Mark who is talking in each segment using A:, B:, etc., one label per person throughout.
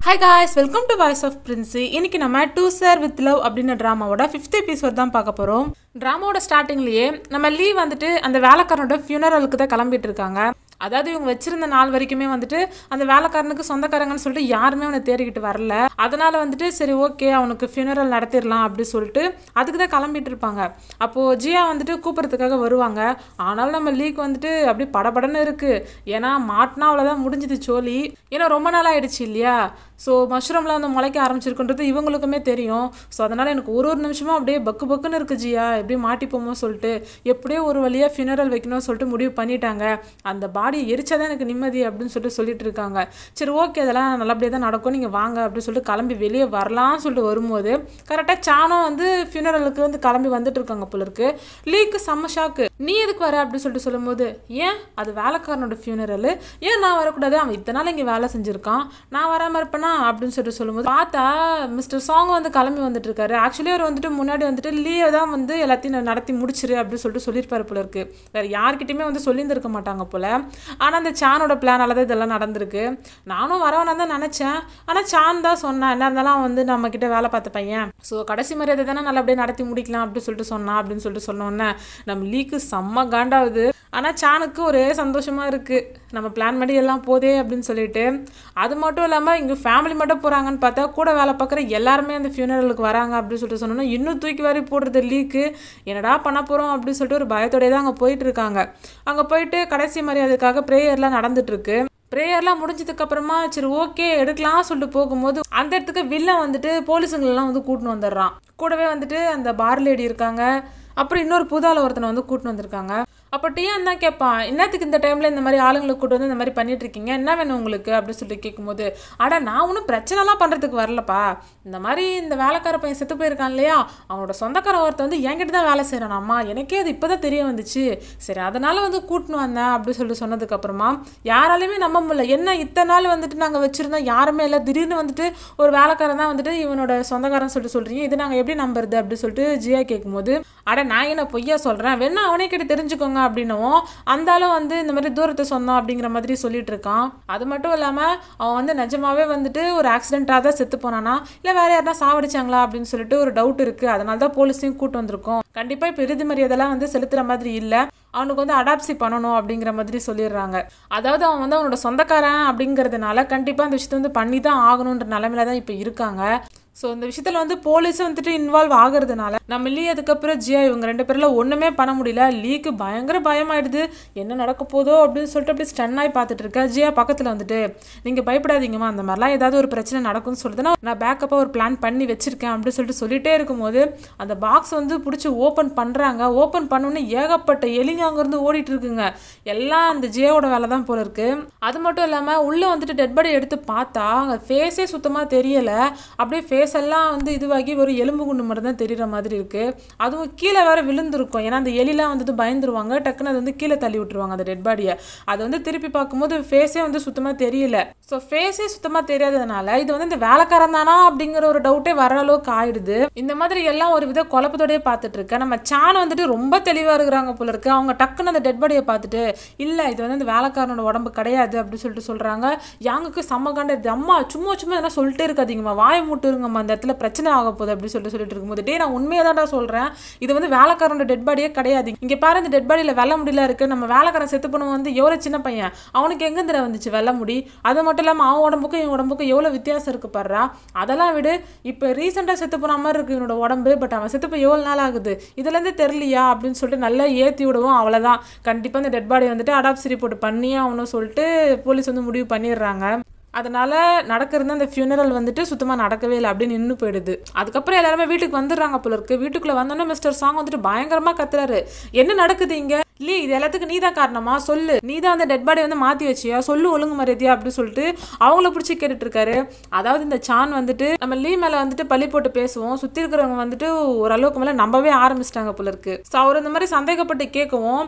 A: hi guys welcome to voice of Princy இன்னைக்கு நம்ம two sir with love அப்படின்ற ட்ராமாவோட fifth episode தான் பார்க்க போகிறோம் ட்ராமாவோட ஸ்டார்டிங்லேயே நம்ம லீவ் வந்துட்டு அந்த வேலைக்காரனோட ஃபியூனரலுக்கு தான் கிளம்பிட்டு இருக்காங்க அதாவது இவங்க வச்சிருந்த நாள் வரைக்குமே வந்துட்டு அந்த வேலைக்காரனுக்கு சொந்தக்காரங்கன்னு சொல்லிட்டு யாருமே அவனை தேடிக்கிட்டு வரல அதனால வந்துட்டு சரி ஓகே அவனுக்கு ஃபியூனரல் நடத்திடலாம் அப்படி சொல்லிட்டு அதுக்கு தான் கிளம்பிட்டு இருப்பாங்க அப்போது ஜியா வந்துட்டு கூப்பிட்றதுக்காக வருவாங்க ஆனாலும் நம்ம லீக் வந்துட்டு அப்படி படபடன்னு இருக்கு ஏன்னா மாட்டினா அவ்வளோதான் முடிஞ்சுது சோலி ஏன்னா ரொம்ப நாள் ஆயிடுச்சு இல்லையா ஸோ மஷ்ரூம்லாம் வந்து முளைக்க ஆரம்பிச்சிருக்குன்றது இவங்களுக்குமே தெரியும் ஸோ அதனால் எனக்கு ஒரு ஒரு நிமிஷமும் அப்படியே பக்கு பக்குன்னு இருக்கு ஜியா எப்படி மாட்டிப்போமோ சொல்லிட்டு எப்படியோ ஒரு வழியாக ஃபியூனரல் வைக்கணும்னு சொல்லிட்டு முடிவு பண்ணிட்டாங்க அந்த பாடி எரிச்சாதான் எனக்கு நிம்மதி அப்படின்னு சொல்லிட்டு சொல்லிட்டு இருக்காங்க சரி ஓகே அதெல்லாம் நல்லபடியாக தான் நடக்கும் நீங்கள் வாங்க அப்படின்னு சொல்லிட்டு கிளம்பி வெளியே வரலாம்னு சொல்லிட்டு வரும்போது கரெக்டாக சாணம் வந்து ஃபியூனரலுக்கு வந்து கிளம்பி வந்துட்டு இருக்காங்க போல இருக்கு லீக்கு செம்ம ஷாக்கு நீ எதுக்கு வர அப்படின்னு சொல்லிட்டு சொல்லும்போது ஏன் அது வேலைக்காரனோட ஃபியூனரல் ஏன் நான் வரக்கூடாது அவன் இத்தனை நாள் இங்கே வேலை செஞ்சுருக்கான் நான் வராமல் இருப்பேனா அப்படின்னு சொல்லிட்டு சொல்லும்போது பார்த்தா மிஸ்டர் சாங் வந்து கிளம்பி வந்துட்டு இருக்காரு ஆக்சுவலி அவர் வந்துட்டு முன்னாடி வந்துட்டு லீவை தான் வந்து எல்லாத்தையும் நடத்தி முடிச்சிரு அப்படின்னு சொல்லிட்டு சொல்லியிருப்பாரு போல இருக்கு வேற யார்கிட்டயுமே வந்து சொல்லியிருந்திருக்க மாட்டாங்க போல ஆனால் அந்த சானோட பிளானால தான் இதெல்லாம் நடந்திருக்கு நானும் வரவனா தான் நினச்சேன் ஆனால் சான் தான் சொன்னேன் என்ன இருந்தாலும் அவன் வந்து நம்ம கிட்ட வேலை பார்த்த பையன் ஸோ கடைசி மரியாதை தானே நல்லபடியாக நடத்தி முடிக்கலாம் அப்படின்னு சொல்லிட்டு சொன்னான் அப்படின்னு சொல்லிட்டு சொன்னோன்னே நம்ம லீக்கு செம்ம காண்டாகுது ஆனால் சானுக்கு ஒரே சந்தோஷமா இருக்கு நம்ம பிளான் பண்ணி எல்லாம் போதே அப்படின்னு சொல்லிட்டு அது மட்டும் இல்லாமல் இங்கே ஃபேமிலி மட்டும் போகிறாங்கன்னு பார்த்தா கூட வேலை பார்க்குற எல்லாருமே அந்த ஃபியூனரலுக்கு வராங்க அப்படின்னு சொல்லிட்டு சொன்னோன்னா இன்னும் தூக்கி வாரி போடுறது லீக்கு என்னடா பண்ண போகிறோம் அப்படின்னு சொல்லிட்டு ஒரு பயத்தோடய தான் அங்கே போயிட்டு இருக்காங்க அங்கே போயிட்டு கடைசி மரியாதைக்காக ப்ரேயர்லாம் நடந்துட்டு இருக்கு ப்ரேயர்லாம் முடிஞ்சதுக்கு அப்புறமா சரி ஓகே எடுக்கலாம் சொல்லிட்டு போகும்போது அந்த இடத்துக்கு வில்லன் வந்துட்டு போலீஸுங்களெல்லாம் வந்து கூட்டின்னு வந்துடுறான் கூடவே வந்துட்டு அந்த பார் லேடி இருக்காங்க அப்புறம் இன்னொரு புதால ஒருத்தனை வந்து கூட்டின்னு வந்திருக்காங்க அப்போ டிஎன் தான் கேட்பான் என்னத்துக்கு இந்த டைமில் இந்த மாதிரி ஆளுங்களை கூட்டு வந்து இந்த மாதிரி பண்ணிட்டு இருக்கீங்க என்ன வேணும் உங்களுக்கு அப்படின்னு சொல்லிட்டு கேட்கும்போது அட நான் ஒன்றும் பிரச்சனைலாம் பண்ணுறதுக்கு வரலப்பா இந்த மாதிரி இந்த வேலைக்கார பையன் செத்து போயிருக்கான் இல்லையா அவனோட சொந்தக்கார ஒருத்த வந்து என்கிட்ட தான் வேலை செய்கிறான் அம்மா எனக்கே அது இப்போ தான் தெரிய வந்துச்சு சரி அதனால வந்து கூட்டின்னு வந்தேன் அப்படின்னு சொல்லிட்டு சொன்னதுக்கப்புறமா யாராலையுமே நம்ப முடியல என்ன இத்தனை நாள் வந்துட்டு நாங்கள் வச்சுருந்தோம் யாருமே இல்லை திடீர்னு வந்துட்டு ஒரு வேலைக்காரன் தான் வந்துட்டு இவனோட சொந்தக்காரன் சொல்லிட்டு சொல்கிறீங்க இது நாங்கள் எப்படி நம்புறது அப்படின்னு சொல்லிட்டு ஜியா கேட்கும்போது அட நான் என்ன பொய்யா சொல்கிறேன் வேணா அவனே கிட்ட தெரிஞ்சுக்கோங்க அப்படின்னவும் அந்த ஆளும் வந்து இந்த மாதிரி தூரத்தை சொந்தம் அப்படிங்கிற மாதிரி சொல்லிட்டு இருக்கான் அது மட்டும் இல்லாமல் அவன் வந்து நிஜமாவே வந்துட்டு ஒரு ஆக்சிடென்ட்டாக தான் செத்து போனானா இல்லை வேற யாருனா சாவடிச்சாங்களா அப்படின்னு சொல்லிட்டு ஒரு டவுட் இருக்குது அதனால தான் போலீஸையும் கூட்டு வந்திருக்கோம் கண்டிப்பாக இப்போ இறுதி மரியாதைலாம் வந்து செலுத்துகிற மாதிரி இல்லை அவனுக்கு வந்து அடாப்சி பண்ணணும் அப்படிங்கிற மாதிரி சொல்லிடுறாங்க அதாவது அவன் வந்து அவனோட சொந்தக்காரன் அப்படிங்கிறதுனால கண்டிப்பாக அந்த விஷயத்தை வந்து பண்ணி தான் ஆகணுன்ற நிலமையில தான் இப்போ இருக்காங்க ஸோ இந்த விஷயத்தில் வந்து போலீஸும் வந்துட்டு இன்வால்வ் ஆகுறதுனால நம்ம லீ அதுக்கப்புறம் ஜியா இவங்க ரெண்டு பேரில் ஒன்றுமே பண்ண முடியல லீக்கு பயங்கர பயமாயிடுது என்ன நடக்க போதோ அப்படின்னு சொல்லிட்டு அப்படியே ஸ்டன் ஆகி பார்த்துட்டு இருக்கா ஜியா பக்கத்தில் வந்துட்டு நீங்கள் பயப்படாதீங்கம்மா அந்த மாதிரிலாம் ஏதாவது ஒரு பிரச்சனை நடக்கும்னு சொல்லிட்டு தான் நான் பேக்கப்பாக ஒரு பிளான் பண்ணி வச்சிருக்கேன் அப்படின்னு சொல்லிட்டு சொல்லிட்டே இருக்கும்போது அந்த பாக்ஸ் வந்து பிடிச்சி ஓப்பன் பண்ணுறாங்க ஓப்பன் பண்ணோன்னே ஏகப்பட்ட எலிங்க அங்கேருந்து ஓடிட்டு இருக்குங்க எல்லாம் அந்த ஜியாவோட வேலை தான் போல இருக்கு அது மட்டும் இல்லாமல் உள்ளே வந்துட்டு டெட் பாடி எடுத்து பார்த்தா அங்கே ஃபேஸே சுத்தமாக தெரியல அப்படியே ஃபேஸ் ஃபேஸ் எல்லாம் வந்து இதுவாகி ஒரு எலும்பு குண்டு மட்டும் தான் தெரியுற மாதிரி இருக்கு அதுவும் கீழே வேற விழுந்திருக்கும் ஏன்னா அந்த எலிலாம் வந்துட்டு பயந்துருவாங்க டக்குன்னு அது வந்து கீழே தள்ளி விட்டுருவாங்க அந்த டெட் பாடியை அதை வந்து திருப்பி பார்க்கும்போது ஃபேஸே வந்து சுத்தமாக தெரியல ஸோ ஃபேஸே சுத்தமாக தெரியாததுனால இது வந்து இந்த வேலைக்காரன் தானா அப்படிங்கிற ஒரு டவுட்டே வர அளவுக்கு ஆயிடுது இந்த மாதிரி எல்லாம் ஒரு வித குழப்பத்தோடய பார்த்துட்டு இருக்கேன் நம்ம சான் வந்துட்டு ரொம்ப தெளிவாக இருக்கிறாங்க போல இருக்கு அவங்க டக்குன்னு அந்த டெட் பாடியை பார்த்துட்டு இல்லை இது வந்து இந்த வேலைக்காரனோட உடம்பு கிடையாது அப்படின்னு சொல்லிட்டு சொல்றாங்க யாங்குக்கு செம்ம காண்ட அம்மா சும்மா சும்மா எதனா சொல்லிட்டே இருக்காதீங்கம்மா வாயை மூட்டுருங்கம்மா அந்த இடத்துல பிரச்சனை ஆக போகுது அப்படின்னு சொல்லிட்டு சொல்லிட்டு இருக்கும்போது டே நான் உண்மையாக தான்டா சொல்கிறேன் இது வந்து வேலைக்காரனோட டெட் பாடியே கிடையாது இங்கே பாரு இந்த டெட் பாடியில் வெள்ள முடியல இருக்குது நம்ம வேலைக்காரன் செத்து பண்ண வந்து எவ்வளோ சின்ன பையன் அவனுக்கு எங்கேந்திர வந்துச்சு வெள்ள முடி அது மட்டும் இல்லாமல் அவன் உடம்புக்கும் இவன் உடம்புக்கும் எவ்வளோ வித்தியாசம் இருக்கு பாடுறா அதெல்லாம் விடு இப்போ ரீசெண்டாக செத்து போன மாதிரி இருக்கு இவனோட உடம்பு பட் அவன் செத்து போய் எவ்வளோ நாள் ஆகுது இதுலேருந்து தெரியலையா அப்படின்னு சொல்லிட்டு நல்லா ஏற்றி விடுவோம் அவ்வளோதான் கண்டிப்பாக இந்த டெட் பாடி வந்துட்டு அடாப்ட் ரிப்போர்ட் பண்ணியே அவனும் சொல்லிட்டு போலீஸ் வந்து முடிவு பண்ணிடுறாங்க அதனால நடக்கிறது அந்த ஃபியூனரல் வந்துட்டு சுத்தமாக நடக்கவே இல்லை அப்படின்னு நின்று போயிடுது அதுக்கப்புறம் எல்லாருமே வீட்டுக்கு வந்துடுறாங்க போல இருக்கு வீட்டுக்குள்ளே வந்தோன்னே மிஸ்டர் சாங் வந்துட்டு பயங்கரமாக கத்துறாரு என்ன நடக்குது இங்கே இல்லையே இது எல்லாத்துக்கும் நீ தான் காரணமா சொல்லு நீ தான் அந்த டெட் பாடி வந்து மாற்றி வச்சியா சொல்லு ஒழுங்கு மரியாதையா அப்படின்னு சொல்லிட்டு அவங்கள பிடிச்சி கேட்டுட்டு இருக்காரு அதாவது இந்த சான் வந்துட்டு நம்ம லீ மேலே வந்துட்டு பள்ளி போட்டு பேசுவோம் சுற்றி இருக்கிறவங்க வந்துட்டு ஓரளவுக்கு மேலே நம்பவே ஆரம்பிச்சிட்டாங்க போல இருக்கு ஸோ அவர் இந்த மாதிரி சந்தேகப்பட்டு கேட்கவும்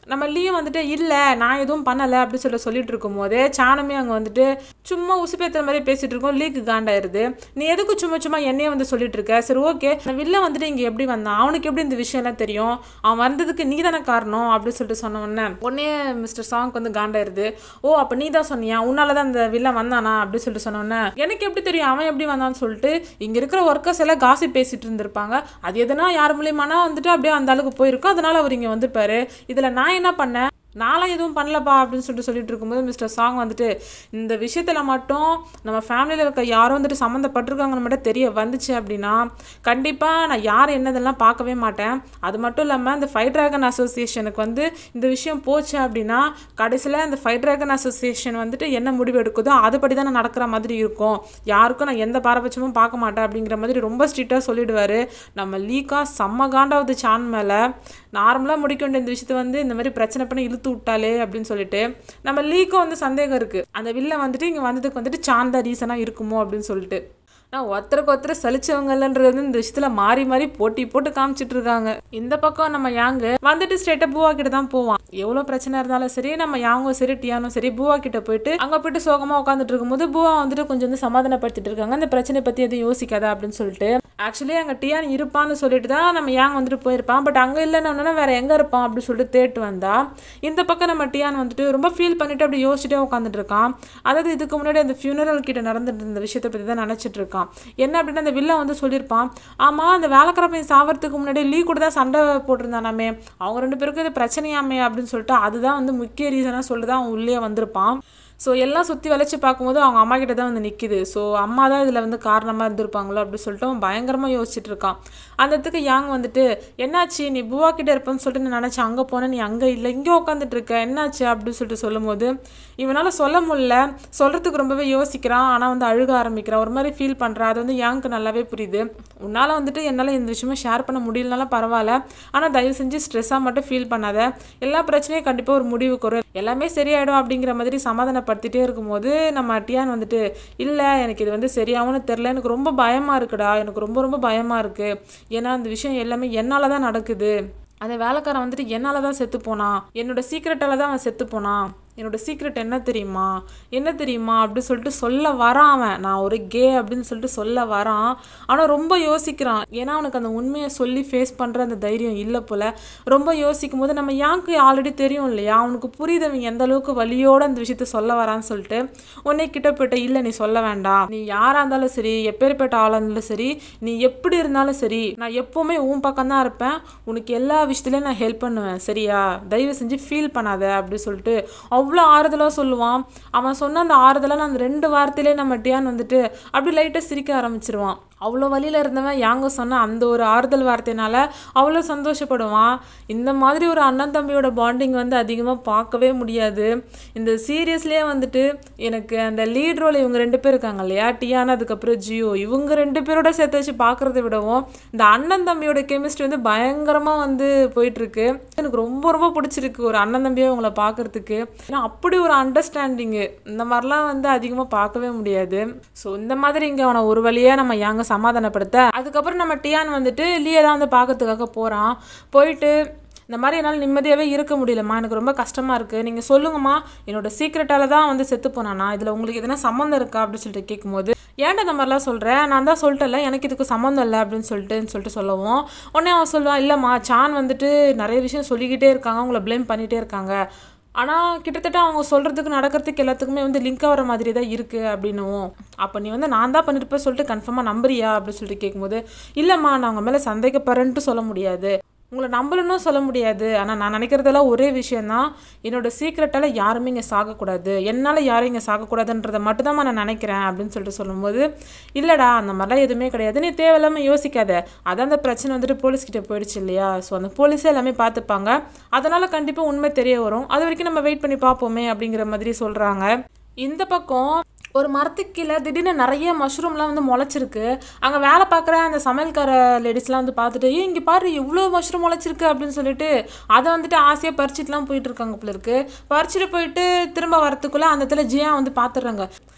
A: நம்ம லீயும் வந்துட்டு இல்லை நான் எதுவும் பண்ணலை அப்படின்னு சொல்லி சொல்லிட்டு இருக்கும்போது சாணமே அங்கே வந்துட்டு சும்மா உசுப்பேத்துற மாதிரி பேசிட்டு இருக்கோம் லீக்கு காண்டாயிருது நீ எதுக்கு சும்மா சும்மா என்னையே வந்து சொல்லிட்டு இருக்க சரி ஓகே நான் வில்ல வந்துட்டு இங்கே எப்படி வந்தான் அவனுக்கு எப்படி இந்த விஷயம்லாம் தெரியும் அவன் வந்ததுக்கு நீ தானே காரணம் அப்படின்னு சொல்லிட்டு சொன்ன உடனே உடனே மிஸ்டர் சாங்க் வந்து காண்டாயிருது ஓ அப்போ நீ தான் சொன்னியா உன்னால தான் இந்த வில்லன் வந்தானா அப்படின்னு சொல்லிட்டு சொன்ன உடனே எனக்கு எப்படி தெரியும் அவன் எப்படி வந்தான்னு சொல்லிட்டு இங்கே இருக்கிற ஒர்க்கர்ஸ் எல்லாம் காசி பேசிட்டு இருந்திருப்பாங்க அது எதுனா யார் மூலியமானா வந்துட்டு அப்படியே அந்த அளவுக்கு போயிருக்கும் அதனால அவர் இங்கே வந்திருப்பாரு இதில் நான் என்ன பண்ணேன் நான்லாம் எதுவும் பண்ணலப்பா அப்படின்னு சொல்லிட்டு சொல்லிட்டு இருக்கும்போது மிஸ்டர் சாங் வந்துட்டு இந்த விஷயத்தில் மட்டும் நம்ம ஃபேமிலியில் இருக்க யாரும் வந்துட்டு சம்மந்தப்பட்டிருக்காங்கன்னு மட்டும் தெரிய வந்துச்சு அப்படின்னா கண்டிப்பாக நான் யார் என்னதெல்லாம் பார்க்கவே மாட்டேன் அது மட்டும் இல்லாமல் இந்த ஃபைட் ட்ராகன் அசோசியேஷனுக்கு வந்து இந்த விஷயம் போச்சு அப்படின்னா கடைசியில் இந்த ஃபைட் ட்ராகன் அசோசியேஷன் வந்துட்டு என்ன முடிவு எடுக்குதோ அதுபடி தான் நான் நடக்கிற மாதிரி இருக்கும் யாருக்கும் நான் எந்த பாரபட்சமும் பார்க்க மாட்டேன் அப்படிங்கிற மாதிரி ரொம்ப ஸ்ட்ரிக்டாக சொல்லிடுவார் நம்ம லீக்கா செம்ம காண்டாவது சான் மேலே நார்மலாக முடிக்க வேண்டிய இந்த விஷயத்த வந்து இந்த மாதிரி பிரச்சனை பண்ணி இழுத்து விட்டாலே அப்படின்னு சொல்லிட்டு நம்ம லீக்கும் வந்து சந்தேகம் இருக்குது அந்த வில்ல வந்துட்டு இங்கே வந்ததுக்கு வந்துட்டு சாந்தா ரீசனாக இருக்குமோ அப்படின்னு சொல்லிட்டு நான் ஒருத்தருக்கு ஒருத்தர் சலிச்சவங்கன்றது வந்து இந்த விஷயத்துல மாறி மாறி போட்டி போட்டு காமிச்சிட்டு இருக்காங்க இந்த பக்கம் நம்ம யாங்கு வந்துட்டு ஸ்ட்ரெயிட்டா பூவா கிட்ட தான் போவான் எவ்வளவு பிரச்சனை இருந்தாலும் சரி நம்ம யாங்கும் சரி டியானும் சரி பூவா கிட்ட போயிட்டு அங்க போயிட்டு சோகமா உட்காந்துட்டு இருக்கும்போது பூவா வந்துட்டு கொஞ்சம் வந்து சமாதானப்படுத்திட்டு இருக்காங்க அந்த பிரச்சனை பத்தி எதுவும் யோசிக்காத அப்படின்னு சொல்லிட்டு ஆக்சுவலி அங்க டியான் இருப்பான்னு சொல்லிட்டு தான் நம்ம யாங் வந்துட்டு போயிருப்பான் பட் அங்க இல்லைன்னு வேற எங்க இருப்பான் அப்படின்னு சொல்லிட்டு தேட்டு வந்தா இந்த பக்கம் நம்ம டியான் வந்துட்டு ரொம்ப ஃபீல் பண்ணிட்டு அப்படி யோசிச்சுட்டே உட்காந்துட்டு இருக்கான் அதாவது இதுக்கு முன்னாடி அந்த ஃபியூனரல் கிட்ட நடந்துட்டு இருந்த விஷயத்தை பத்தி தான் நினைச்சிட்டு இருக்கான் என்ன அப்படின்னா அந்த வில்லன் வந்து சொல்லியிருப்பான் ஆமாம் அந்த வேலைக்கார பையன் சாவறதுக்கு முன்னாடி லீ கூட தான் சண்டை போட்டிருந்தானாமே அவங்க ரெண்டு பேருக்கும் இது பிரச்சனையாமே அப்படின்னு சொல்லிட்டு அதுதான் வந்து முக்கிய ரீசனாக சொல்லிட்டு தான் அவன் உள்ளே வந்திருப்பான் ஸோ எல்லாம் சுற்றி வளைச்சு பார்க்கும்போது அவங்க அம்மா கிட்ட தான் வந்து நிற்கிது ஸோ அம்மா தான் இதில் வந்து காரணமாக இருந்திருப்பாங்களோ அப்படி சொல்லிட்டு அவன் பயங்கரமாக யோசிச்சுட்டு இருக்கான் அந்த இடத்துக்கு யாங் வந்துட்டு என்னாச்சு நீ புவா கிட்ட இருப்பேன்னு சொல்லிட்டு நான் நினச்சேன் அங்கே போனேன் நீ அங்கே இல்லை இங்கே உட்காந்துட்டு இருக்க என்னாச்சு அப்படின்னு சொல்லிட்டு சொல்லும்போது இவனால் சொல்ல முடியல சொல்கிறதுக்கு ரொம்பவே யோசிக்கிறான் ஆனால் வந்து அழுக ஆரம்பிக்கிறான் ஒரு மாதிரி ஃபீல் பண்ணுறான் அது வந்து யாங்க்கு நல்லாவே புரியுது உன்னால் வந்துட்டு என்னால் இந்த விஷயமும் ஷேர் பண்ண முடியலனாலும் பரவாயில்ல ஆனால் தயவு செஞ்சு ஸ்ட்ரெஸ்ஸாக மட்டும் ஃபீல் பண்ணாத எல்லா பிரச்சனையும் கண்டிப்பாக ஒரு முடிவுக்கு வரும் எல்லாமே சரியாயிடும் அப்படிங்கிற மாதிரி சமாதானப்படுத்திட்டே இருக்கும்போது நம்ம டியான் வந்துட்டு இல்லை எனக்கு இது வந்து சரியாகும்னு தெரில எனக்கு ரொம்ப பயமாக இருக்குடா எனக்கு ரொம்ப ரொம்ப பயமாக இருக்குது ஏன்னா அந்த விஷயம் எல்லாமே என்னால் தான் நடக்குது அந்த வேலைக்காரன் வந்துட்டு என்னால் தான் செத்து போனான் என்னோட சீக்கிரட்டால தான் அவன் செத்து போனான் என்னோட சீக்ரெட் என்ன தெரியுமா என்ன தெரியுமா அப்படின்னு சொல்லிட்டு சொல்ல வரான் அவன் நான் ஒரு கே அப்படின்னு சொல்லிட்டு சொல்ல வரான் ஆனால் ரொம்ப யோசிக்கிறான் ஏன்னா அவனுக்கு அந்த உண்மையை சொல்லி ஃபேஸ் பண்ணுற அந்த தைரியம் இல்லை போல் ரொம்ப யோசிக்கும் போது நம்ம யாருக்கு ஆல்ரெடி தெரியும் இல்லையா அவனுக்கு புரியுது அவன் எந்த அளவுக்கு வலியோட அந்த விஷயத்த சொல்ல வரான்னு சொல்லிட்டு உன்னை கிட்ட போயிட்ட இல்லை நீ சொல்ல வேண்டாம் நீ யாராக இருந்தாலும் சரி எப்பேற்பட்ட ஆளாக இருந்தாலும் சரி நீ எப்படி இருந்தாலும் சரி நான் எப்போவுமே உன் பக்கம் தான் இருப்பேன் உனக்கு எல்லா விஷயத்துலையும் நான் ஹெல்ப் பண்ணுவேன் சரியா தயவு செஞ்சு ஃபீல் பண்ணாத அப்படின்னு சொல்லிட்டு அவ்வளோ ஆறுதலாக சொல்லுவான் அவன் சொன்ன அந்த ஆறுதலாக அந்த ரெண்டு வார்த்தையிலே நம்ம டியான் வந்துட்டு அப்படி லைட்டாக சிரிக்க ஆரம்பிச்சிருவான் அவ்வளோ வழியில் இருந்தவன் யாங்க சொன்ன அந்த ஒரு ஆறுதல் வார்த்தையினால அவ்வளோ சந்தோஷப்படுவான் இந்த மாதிரி ஒரு அண்ணன் தம்பியோட பாண்டிங் வந்து அதிகமாக பார்க்கவே முடியாது இந்த சீரியஸ்லேயே வந்துட்டு எனக்கு அந்த லீட் ரோல் இவங்க ரெண்டு பேர் இருக்காங்க இல்லையா டியான் அதுக்கப்புறம் ஜியோ இவங்க ரெண்டு பேரோட சேர்த்து வச்சு பார்க்குறத விடவும் இந்த அண்ணன் தம்பியோட கெமிஸ்ட்ரி வந்து பயங்கரமாக வந்து போயிட்டுருக்கு எனக்கு ரொம்ப ரொம்ப பிடிச்சிருக்கு ஒரு அண்ணன் தம்பியை உங்களை பார்க்குறதுக்கு ஏன்னா அப்படி ஒரு அண்டர்ஸ்டாண்டிங்கு இந்த மாதிரிலாம் வந்து அதிகமாக பார்க்கவே முடியாது ஸோ இந்த மாதிரி இங்கே அவனை ஒரு வழியாக நம்ம யாங்க சமாதானப்படுத்த அதுக்கப்புறம் நம்ம டியான் வந்துட்டு லீயை தான் வந்து பார்க்கறதுக்காக போகிறான் போயிட்டு இந்த மாதிரி என்னால் நிம்மதியாகவே இருக்க முடியலம்மா எனக்கு ரொம்ப கஷ்டமாக இருக்குது நீங்கள் சொல்லுங்கம்மா என்னோட சீக்ரெட்டால தான் வந்து செத்து போனானா இதில் உங்களுக்கு எதனா சம்மந்தம் இருக்கா அப்படின்னு சொல்லிட்டு கேட்கும்போது ஏன்டா இந்த மாதிரிலாம் சொல்கிறேன் நான் தான் சொல்லிட்டேன்ல எனக்கு இதுக்கு சம்மந்தம் இல்லை அப்படின்னு சொல்லிட்டு சொல்லிட்டு சொல்லவும் உடனே அவன் சொல்லுவான் இல்லைம்மா சான் வந்துட்டு நிறைய விஷயம் சொல்லிக்கிட்டே இருக்காங்க உங்களை ப்ளேம் பண்ணிகிட்டே இருக்காங்க ஆனால் கிட்டத்தட்ட அவங்க சொல்கிறதுக்கு நடக்கிறதுக்கு எல்லாத்துக்குமே வந்து லிங்க் ஆகிற மாதிரி தான் இருக்குது அப்படின்னும் அப்போ நீ வந்து நான் தான் பண்ணிருப்பேன் சொல்லிட்டு கன்ஃபார்மாக நம்புறியா அப்படின்னு சொல்லிட்டு கேட்கும்போது இல்லைம்மா நான் அவங்க மேலே சந்தேகப்படுறேன்ட்டு சொல்ல முடியாது உங்களை நம்பலன்னு சொல்ல முடியாது ஆனால் நான் நினைக்கிறதெல்லாம் ஒரே விஷயந்தான் என்னோட சீக்ரெட்டால் யாருமே இங்கே சாகக்கூடாது என்னால் யாரும் இங்கே சாகக்கூடாதுன்றதை மட்டும்தான் நான் நினைக்கிறேன் அப்படின்னு சொல்லிட்டு சொல்லும்போது இல்லைடா அந்த மாதிரிலாம் எதுவுமே கிடையாது நீ தேவையில்லாமல் யோசிக்காத அதான் அந்த பிரச்சனை வந்துட்டு போலீஸ்கிட்ட போயிடுச்சு இல்லையா ஸோ அந்த போலீஸே எல்லாமே பார்த்துப்பாங்க அதனால் கண்டிப்பாக உண்மை தெரிய வரும் அது வரைக்கும் நம்ம வெயிட் பண்ணி பார்ப்போமே அப்படிங்கிற மாதிரி சொல்கிறாங்க இந்த பக்கம் ஒரு மரத்துக்கு கீழே திடீர்னு நிறைய மஷ்ரூம்லாம் வந்து முளைச்சிருக்கு அங்கே வேலை பார்க்குற அந்த சமையல்கார லேடிஸ்லாம் வந்து பார்த்துட்டு ஏ இங்கே பாரு இவ்வளோ மஷ்ரூம் முளைச்சிருக்கு அப்படின்னு சொல்லிட்டு அதை வந்துட்டு ஆசையாக பறிச்சுட்டுலாம் போயிட்டு இருக்காங்க போல இருக்கு பறிச்சுட்டு போயிட்டு திரும்ப வரத்துக்குள்ளே அந்த இடத்துல ஜியா வந்து பார்த்துடுறாங்க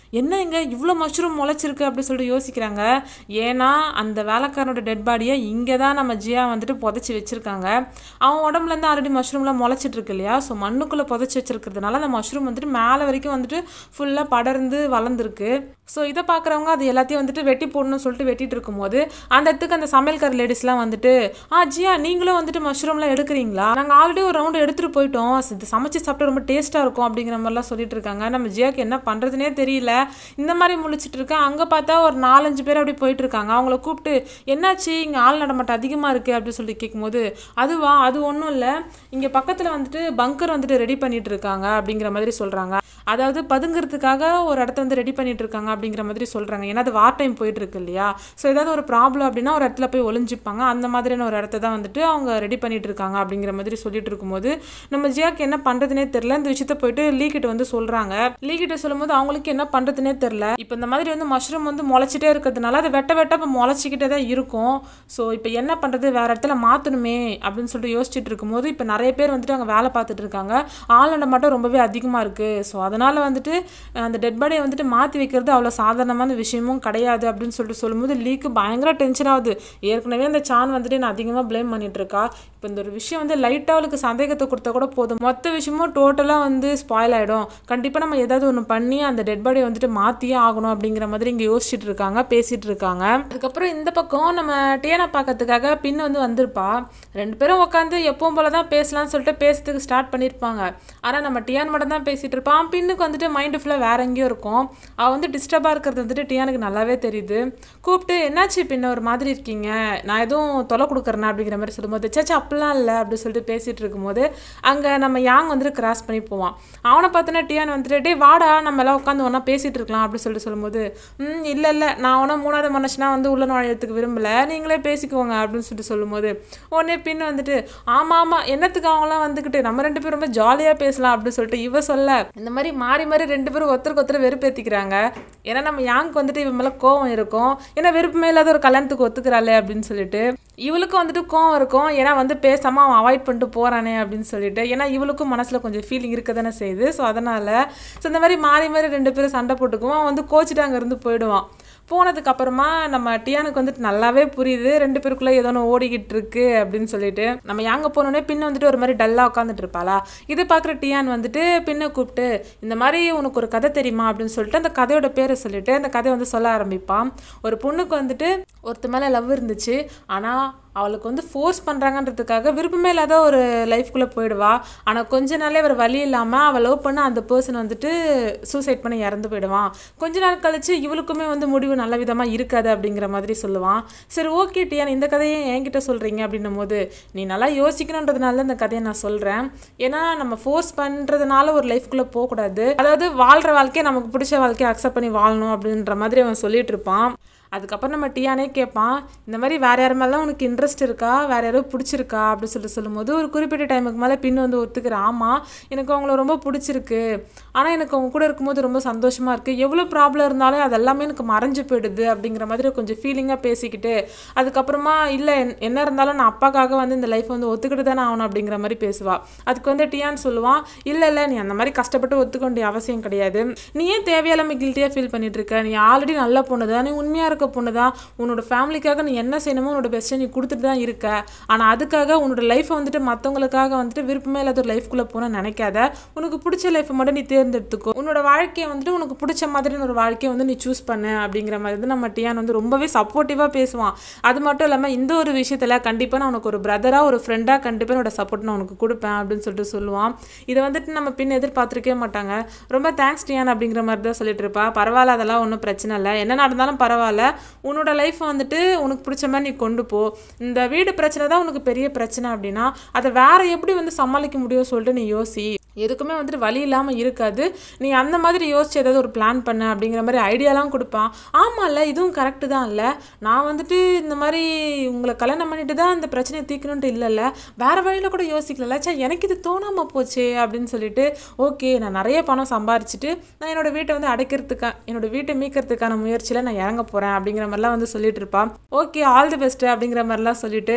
A: என்ன இங்கே இவ்வளோ மஷ்ரூம் முளைச்சிருக்கு அப்படி சொல்லிட்டு யோசிக்கிறாங்க ஏன்னா அந்த வேலைக்காரனோட டெட் பாடியை இங்கே தான் நம்ம ஜியா வந்துட்டு புதைச்சி வச்சுருக்காங்க அவன் உடம்புலேருந்து ஆல்ரெடி மஷ்ரூம்லாம் முளைச்சிட்டு இருக்கு இல்லையா ஸோ மண்ணுக்குள்ளே புதைச்சி வச்சிருக்கிறதுனால அந்த மஷ்ரூம் வந்துட்டு மேலே வரைக்கும் வந்துட்டு ஃபுல்லாக படர்ந்து வளர்ந்துருக்கு ஸோ இதை பார்க்குறவங்க அது எல்லாத்தையும் வந்துட்டு வெட்டி போடணும்னு சொல்லிட்டு வெட்டிட்டு இருக்கும்போது அந்த இடத்துக்கு அந்த சமையல்கார லேடிஸ்லாம் வந்துட்டு ஆ ஜியா நீங்களும் வந்துட்டு மஷ்ரூம்லாம் எடுக்கிறீங்களா நாங்கள் ஆல்ரெடி ஒரு ரவுண்டு எடுத்துகிட்டு போயிட்டோம் இது சமைச்சு சாப்பிட்டு ரொம்ப டேஸ்ட்டாக இருக்கும் அப்படிங்கிற மாதிரிலாம் சொல்லிட்டு இருக்காங்க நம்ம ஜியாக்கு என்ன பண்ணுறதுனே தெரியல இந்த மாதிரி முழிச்சிட்டு இருக்கேன் அங்கே பார்த்தா ஒரு நாலஞ்சு பேர் அப்படி போயிட்டு இருக்காங்க அவங்கள கூப்பிட்டு என்னாச்சு இங்கே ஆள் நடமாட்டம் அதிகமாக இருக்குது அப்படின்னு சொல்லி கேட்கும்போது அதுவா அது ஒன்றும் இல்லை இங்கே பக்கத்தில் வந்துட்டு பங்கர் வந்துட்டு ரெடி பண்ணிட்டு இருக்காங்க அப்படிங்கிற மாதிரி சொல்கிறாங்க அதாவது பதுங்கிறதுக்காக ஒரு இடத்த வந்து ரெடி பண்ணிட்டு இருக்காங்க அப்படிங்கிற மாதிரி சொல்கிறாங்க ஏன்னா அது வார் டைம் போயிட்டு இருக்கு இல்லையா ஸோ ஏதாவது ஒரு ப்ராப்ளம் அப்படின்னா ஒரு இடத்துல போய் ஒளிஞ்சுப்பாங்க அந்த மாதிரியான ஒரு இடத்த தான் வந்துட்டு அவங்க ரெடி பண்ணிட்டு இருக்காங்க அப்படிங்கிற மாதிரி சொல்லிட்டு இருக்கும்போது நம்ம ஜியாக்கு என்ன பண்ணுறதுனே தெரில இந்த விஷயத்த போயிட்டு லீ கிட்ட வந்து சொல்கிறாங்க லீ கிட்ட சொல்லும்போது அவங்களுக்கு என்ன பண்ணுறதுனே தெரில இப்போ இந்த மாதிரி வந்து மஷ்ரூம் வந்து முளைச்சிட்டே இருக்கிறதுனால அது வெட்ட வெட்ட இப்போ முளைச்சிக்கிட்டே தான் இருக்கும் ஸோ இப்போ என்ன பண்ணுறது வேற இடத்துல மாற்றணுமே அப்படின்னு சொல்லிட்டு யோசிச்சுட்டு இருக்கும்போது இப்போ நிறைய பேர் வந்துட்டு அங்கே வேலை பார்த்துட்டு இருக்காங்க ஆள் மட்டும் ரொம்பவே அதிகமாக இருக்குது ஸோ அதனால் வந்துட்டு அந்த டெட் பாடியை வந்துட்டு மாற்றி வைக்கிறது அவ்வளோ சாதாரணமான விஷயமும் கிடையாது அப்படின்னு சொல்லிட்டு சொல்லும்போது லீக்கு பயங்கர டென்ஷன் ஆகுது ஏற்கனவே அந்த சான் வந்துட்டு நான் அதிகமாக ப்ளேம் பண்ணிட்டு இருக்கா இப்போ இந்த ஒரு விஷயம் வந்து லைட்டாக அவளுக்கு சந்தேகத்தை கொடுத்தா கூட போதும் மொத்த விஷயமும் டோட்டலாக வந்து ஸ்பாயில் ஆகிடும் கண்டிப்பாக நம்ம ஏதாவது ஒன்று பண்ணி அந்த டெட் பாடியை வந்துட்டு மாற்றியே ஆகணும் அப்படிங்கிற மாதிரி இங்கே யோசிச்சுட்டு இருக்காங்க பேசிட்டு இருக்காங்க அதுக்கப்புறம் இந்த பக்கம் நம்ம டியனை பார்க்கறதுக்காக பின் வந்து வந்திருப்பா ரெண்டு பேரும் உட்காந்து எப்பவும் போல தான் பேசலாம்னு சொல்லிட்டு பேசுறதுக்கு ஸ்டார்ட் பண்ணியிருப்பாங்க ஆனால் நம்ம டியான் மட்டும் தான் பேசிட்டு இருப்பான் பின்னுக்கு வந்துட்டு மைண்டு ஃபுல்லாக வேற எங்கேயோ இருக்கும் அவள் வந்து டிஸ்டர்பாக இருக்கிறது வந்துட்டு டியானுக்கு நல்லாவே தெரியுது கூப்பிட்டு என்னாச்சு பின்ன ஒரு மாதிரி இருக்கீங்க நான் எதுவும் தொலை கொடுக்குறேன்னா அப்படிங்கிற மாதிரி சொல்லும்போது சேச்சா அப்படிலாம் இல்லை அப்படின்னு சொல்லிட்டு பேசிட்டு இருக்கும்போது அங்கே நம்ம யாங் வந்துட்டு கிராஸ் பண்ணி போவான் அவனை பார்த்தோன்னா டியான் வந்துட்டு டே வாடா நம்ம எல்லாம் உட்காந்து ஒன்றா பேசிட்டு இருக்கலாம் அப்படின்னு சொல்லிட்டு சொல்லும்போது ம் இல்லை இல்லை நான் ஒன்றும் மூணாவது மனுஷனா வந்து உள்ள நுழையத்துக்கு விரும்பல நீங்களே பேசிக்கோங்க அப்படின்னு சொல்லிட்டு சொல்லும்போது உடனே பின் வந்துட்டு ஆமாம் ஆமாம் என்னத்துக்கு அவங்களாம் வந்துக்கிட்டு நம்ம ரெண்டு பேரும் ரொம்ப ஜாலியாக பேசலாம் அப்படின்னு சொல்லிட்டு இவ சொல்ல இந்த மாதிரி மாறி மாறி ரெண்டு பேரும் ஒருத்தருக்கு ஒருத்தர் வெறுப்பேற்றிக்கிறாங்க ஏன்னா நம்ம யாங்க்கு வந்துட்டு இவன் மேலே கோவம் இருக்கும் ஏன்னா விருப்பமே இல்லாத ஒரு கல்யாணத்துக்கு ஒத்துக்கிறாளே அப்படின்னு சொல்லிட்டு இவளுக்கும் வந்துட்டு கோவம் இருக்கும் ஏன்னா வந்து பேசாமல் அவன் அவாய்ட் பண்ணிட்டு போகிறானே அப்படின்னு சொல்லிட்டு ஏன்னா இவளுக்கும் மனசில் கொஞ்சம் ஃபீலிங் இருக்க தானே செய்யுது ஸோ அதனால் ஸோ இந்த மாதிரி மாறி மாறி ரெண்டு பேரும் சண்டை போட்டுக்குவோம் அவன் வந்து கோச்சிட்டு அங்கேருந்து போயிடுவான் போனதுக்கு அப்புறமா நம்ம டியானுக்கு வந்துட்டு நல்லாவே புரியுது ரெண்டு பேருக்குள்ள ஏதோ ஒன்று ஓடிக்கிட்டு இருக்கு அப்படின்னு சொல்லிட்டு நம்ம யாங்க போனோடனே பின்ன வந்துட்டு ஒரு மாதிரி டல்லாக உட்காந்துட்டு இருப்பாளா இதை பார்க்குற டியான் வந்துட்டு பின்ன கூப்பிட்டு இந்த மாதிரி உனக்கு ஒரு கதை தெரியுமா அப்படின்னு சொல்லிட்டு அந்த கதையோட பேரை சொல்லிட்டு அந்த கதையை வந்து சொல்ல ஆரம்பிப்பான் ஒரு பொண்ணுக்கு வந்துட்டு ஒருத்த மேலே லவ் இருந்துச்சு ஆனால் அவளுக்கு வந்து ஃபோர்ஸ் பண்ணுறாங்கன்றதுக்காக விருப்பமே இல்லாத ஒரு லைஃப்குள்ளே போயிடுவா ஆனால் கொஞ்ச நாளே அவர் வழி இல்லாமல் அவள் லவ் பண்ண அந்த பர்சன் வந்துட்டு சூசைட் பண்ணி இறந்து போயிடுவான் கொஞ்ச நாள் கழிச்சு இவளுக்குமே வந்து முடிவு நல்ல விதமாக இருக்காது அப்படிங்கிற மாதிரி சொல்லுவான் சரி ஓகே டியான் இந்த கதையை என்கிட்ட சொல்கிறீங்க அப்படின்னும் போது நீ நல்லா யோசிக்கணுன்றதுனால இந்த கதையை நான் சொல்கிறேன் ஏன்னா நம்ம ஃபோர்ஸ் பண்ணுறதுனால ஒரு லைஃப்குள்ளே போகக்கூடாது அதாவது வாழ்கிற வாழ்க்கையை நமக்கு பிடிச்ச வாழ்க்கையை அக்செப்ட் பண்ணி வாழணும் அப்படின்ற மாதிரி அவன் சொல்லிட்டு இருப்பான் அதுக்கப்புறம் நம்ம டியானே கேட்பான் இந்த மாதிரி வேறு யார் மேலாம் உனக்கு இன்ட்ரெஸ்ட் இருக்கா வேறு யாரோ பிடிச்சிருக்கா அப்படின்னு சொல்லிட்டு சொல்லும்போது ஒரு குறிப்பிட்ட டைமுக்கு மேலே பின் வந்து ஒத்துக்கிற ஆமாம் எனக்கு அவங்கள ரொம்ப பிடிச்சிருக்கு ஆனால் எனக்கு அவங்க கூட இருக்கும்போது ரொம்ப சந்தோஷமாக இருக்குது எவ்வளோ ப்ராப்ளம் இருந்தாலும் அது எல்லாமே எனக்கு மறைஞ்சு போயிடுது அப்படிங்கிற மாதிரி கொஞ்சம் ஃபீலிங்காக பேசிக்கிட்டு அதுக்கப்புறமா இல்லை என்ன இருந்தாலும் நான் அப்பாக்காக வந்து இந்த லைஃப் வந்து ஒத்துக்கிட்டு தானே ஆகணும் அப்படிங்கிற மாதிரி பேசுவா அதுக்கு வந்து டியான் சொல்லுவான் இல்லை இல்லை நீ அந்த மாதிரி கஷ்டப்பட்டு ஒத்துக்க வேண்டிய அவசியம் கிடையாது நீ ஏன் தேவையில்லாமல் கில்ட்டியாக ஃபீல் பண்ணிட்டு இருக்க நீ ஆல்ரெடி நல்ல பொண்ணு தான் நீ உண்மையாக இருக்க பொண்ணு தான் உன்னோட ஃபேமிலிக்காக நீ என்ன செய்யணுமோ உன்னோட பெஸ்ட்டை நீ கொடுத்துட்டு தான் இருக்க ஆனால் அதுக்காக உன்னோட லைஃப்பை வந்துட்டு மற்றவங்களுக்காக வந்துட்டு விருப்பமே இல்லாத ஒரு லைஃப்குள்ளே போன நினைக்காத உனக்கு பிடிச்ச லைஃப்பை மட்டும் நீ தேர்ந்தெடுத்துக்கோ உன்னோட வாழ்க்கையை வந்துட்டு உனக்கு பிடிச்ச மாதிரியான ஒரு வாழ்க்கையை வந்து நீ சூஸ் பண்ணு அப்படிங்கிற மாதிரி வந்து நம்ம டியான் வந்து ரொம்பவே சப்போர்ட்டிவாக பேசுவான் அது மட்டும் இல்லாமல் இந்த ஒரு விஷயத்தில் கண்டிப்பாக நான் உனக்கு ஒரு பிரதராக ஒரு ஃப்ரெண்டாக கண்டிப்பாக என்னோட சப்போர்ட் நான் உனக்கு கொடுப்பேன் அப்படின்னு சொல்லிட்டு சொல்லுவான் இதை வந்துட்டு நம்ம பின் எதிர்பார்த்துருக்கவே மாட்டாங்க ரொம்ப தேங்க்ஸ் டியான் அப்படிங்கிற மாதிரி தான் சொல்லிட்டு இருப்பா பரவாயில்ல அதெல்லாம் ஒன்றும் பிரச்சனை இல்லை என்ன நடந்தாலும் பரவாயில்ல உன்னோட லைஃப் வந்துட்டு உனக்கு பிடிச்ச மாதிரி நீ கொண்டு போ இந்த வீடு பிரச்சனை தான் உனக்கு பெரிய பிரச்சனை அப்படின்னா அதை வேற எப்படி வந்து சமாளிக்க முடியும் சொல்லிட்டு நீ யோசி எதுக்குமே வந்துட்டு வழி இல்லாமல் இருக்காது நீ அந்த மாதிரி யோசிச்சு ஏதாவது ஒரு பிளான் பண்ண அப்படிங்கிற மாதிரி ஐடியாலாம் கொடுப்பான் ஆமாம்ல இதுவும் கரெக்டு தான் இல்லை நான் வந்துட்டு இந்த மாதிரி உங்களை கல்யாணம் பண்ணிட்டு தான் இந்த பிரச்சனையை தீர்க்கணுன்ட்டு இல்லைல்ல வேறு வழியில் கூட யோசிக்கல சே எனக்கு இது தோணாமல் போச்சே அப்படின்னு சொல்லிட்டு ஓகே நான் நிறைய பணம் சம்பாரிச்சிட்டு நான் என்னோட வீட்டை வந்து அடைக்கிறதுக்கா என்னோட வீட்டை மீட்கிறதுக்கான முயற்சியில் நான் இறங்க போகிறேன் அப்படிங்கிற மாதிரிலாம் வந்து சொல்லிட்டு இருப்பான் ஓகே ஆல் தி பெஸ்ட்டு அப்படிங்கிற மாதிரிலாம் சொல்லிட்டு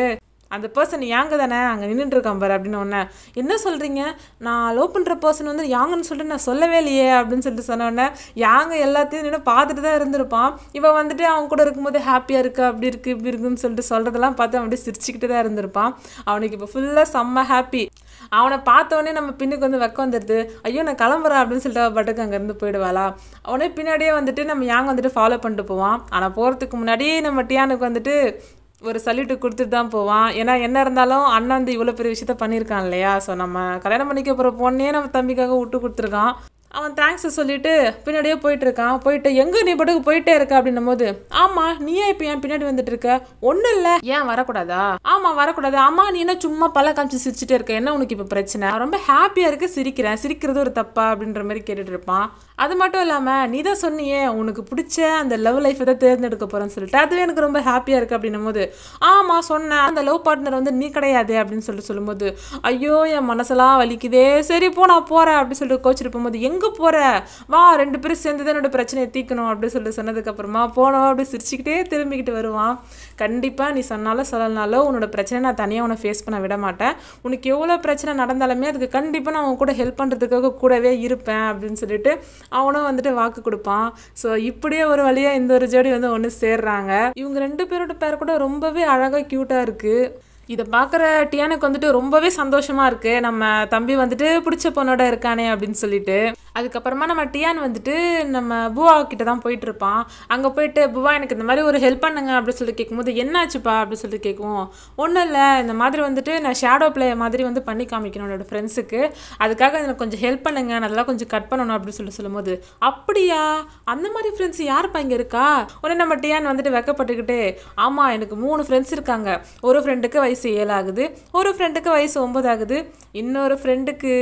A: அந்த பர்சன் யாங்க தானே அங்கே நின்றுட்டு இருக்கான் பாரு அப்படின்னு ஒன்னே என்ன சொல்கிறீங்க நான் லவ் பண்ணுற பர்சன் வந்து யாங்கன்னு சொல்லிட்டு நான் சொல்லவே இல்லையே அப்படின்னு சொல்லிட்டு சொன்னோடனே யாங்க எல்லாத்தையும் நின்று பார்த்துட்டு தான் இருந்திருப்பான் இவன் வந்துட்டு அவன் கூட இருக்கும்போது ஹாப்பியாக இருக்கு அப்படி இருக்கு இப்படி இருக்குன்னு சொல்லிட்டு சொல்கிறதெல்லாம் பார்த்து அவன் அப்படியே சிரிச்சுக்கிட்டு தான் இருந்திருப்பான் அவனுக்கு இப்போ ஃபுல்லாக செம்ம ஹாப்பி அவனை பார்த்தோன்னே நம்ம பின்னுக்கு வந்து வெக்கம் வந்துடுது ஐயோ நான் கிளம்புறேன் அப்படின்னு சொல்லிட்டு அவள் பாட்டுக்கு அங்கேருந்து போயிடுவாளா அவனே பின்னாடியே வந்துட்டு நம்ம யாங் வந்துட்டு ஃபாலோ பண்ணிட்டு போவான் ஆனால் போகிறதுக்கு முன்னாடி நம்ம டியானுக்கு வந்துட்டு ஒரு சல்யூட்டு கொடுத்துட்டு தான் போவான் ஏன்னா என்ன இருந்தாலும் அண்ணன் வந்து இவ்வளோ பெரிய விஷயத்த பண்ணியிருக்கான் இல்லையா ஸோ நம்ம கல்யாணம் பண்ணிக்க போகிற பொண்ணே நம்ம தம்பிக்காக விட்டு கொடுத்துருக்கான் அவன் தேங்க்ஸ் சொல்லிட்டு பின்னாடியே போயிட்டு இருக்கான் போயிட்டு எங்கே நீ படுக்கு போயிட்டே இருக்க அப்படின்னும் போது ஆமா நீ ஏன் இப்போ என் பின்னாடி வந்துட்டு இருக்க ஒன்றும் இல்லை ஏன் வரக்கூடாதா ஆமா வரக்கூடாது ஆமா நீ என்ன சும்மா பல்ல காமிச்சு சிரிச்சுட்டே இருக்க என்ன உனக்கு இப்போ பிரச்சனை ரொம்ப ஹாப்பியா இருக்கு சிரிக்கிறேன் சிரிக்கிறது ஒரு தப்பா அப்படின்ற மாதிரி கேட்டுட்டு இருப்பான் அது மட்டும் இல்லாமல் நீ தான் சொன்னியே உனக்கு பிடிச்ச அந்த லவ் லைஃப்பை தான் தேர்ந்தெடுக்க போகிறேன்னு சொல்லிட்டு அதுவே எனக்கு ரொம்ப ஹாப்பியாக இருக்குது அப்படின்னும் போது ஆமாம் சொன்னேன் அந்த லவ் பார்ட்னர் வந்து நீ கிடையாது அப்படின்னு சொல்லிட்டு சொல்லும்போது ஐயோ என் மனசெல்லாம் வலிக்குதே சரி போ நான் போகிறேன் அப்படின்னு சொல்லிட்டு கோச்சிட்டு போகும்போது எங்கே போகிற வா ரெண்டு பேரும் சேர்ந்து தான் என்னோட பிரச்சனையை தீக்கணும் அப்படின்னு சொல்லிட்டு சொன்னதுக்கப்புறமா போனோம் அப்படி சிரிச்சுக்கிட்டே திரும்பிக்கிட்டு வருவான் கண்டிப்பாக நீ சொன்னாலும் சொல்லலனாலும் உன்னோட பிரச்சனை நான் தனியாக உன்னை ஃபேஸ் பண்ண விட மாட்டேன் உனக்கு எவ்வளோ பிரச்சனை நடந்தாலுமே அதுக்கு கண்டிப்பாக நான் உன் கூட ஹெல்ப் பண்ணுறதுக்காக கூடவே இருப்பேன் அப்படின்னு சொல்லிட்டு அவனும் வந்துட்டு வாக்கு கொடுப்பான் ஸோ இப்படியே ஒரு வழியாக இந்த ஒரு ஜோடி வந்து ஒன்று சேர்றாங்க இவங்க ரெண்டு பேரோட பேர் கூட ரொம்பவே அழகாக க்யூட்டாக இருக்குது இதை பார்க்குற டியானுக்கு வந்துட்டு ரொம்பவே சந்தோஷமா இருக்கு நம்ம தம்பி வந்துட்டு பிடிச்ச பொண்ணோட இருக்கானே அப்படின்னு சொல்லிட்டு அதுக்கப்புறமா நம்ம டியான் வந்துட்டு நம்ம புவா கிட்ட தான் போயிட்டு இருப்பான் அங்கே போயிட்டு புவா எனக்கு இந்த மாதிரி ஒரு ஹெல்ப் பண்ணுங்க அப்படின்னு சொல்லி கேட்கும்போது என்னாச்சுப்பா அப்படின்னு சொல்லிட்டு கேட்குவோம் ஒன்றும் இல்லை இந்த மாதிரி வந்துட்டு நான் ஷேடோ பிளே மாதிரி வந்து பண்ணி காமிக்கணும் என்னோட ஃப்ரெண்ட்ஸுக்கு அதுக்காக எனக்கு கொஞ்சம் ஹெல்ப் பண்ணுங்க நான் அதெல்லாம் கொஞ்சம் கட் பண்ணணும் அப்படின்னு சொல்லி சொல்லும்போது அப்படியா அந்த மாதிரி ஃப்ரெண்ட்ஸ் யாருப்பா இங்கே இருக்கா உடனே நம்ம டியான் வந்துட்டு வெக்கப்பட்டுக்கிட்டு ஆமாம் எனக்கு மூணு ஃப்ரெண்ட்ஸ் இருக்காங்க ஒரு ஃப்ரெண்டுக்கு வயசு ஏழு ஆகுது ஒரு ஃப்ரெண்டுக்கு வயசு ஒம்பது ஆகுது இன்னொரு ஃப்ரெண்டுக்கு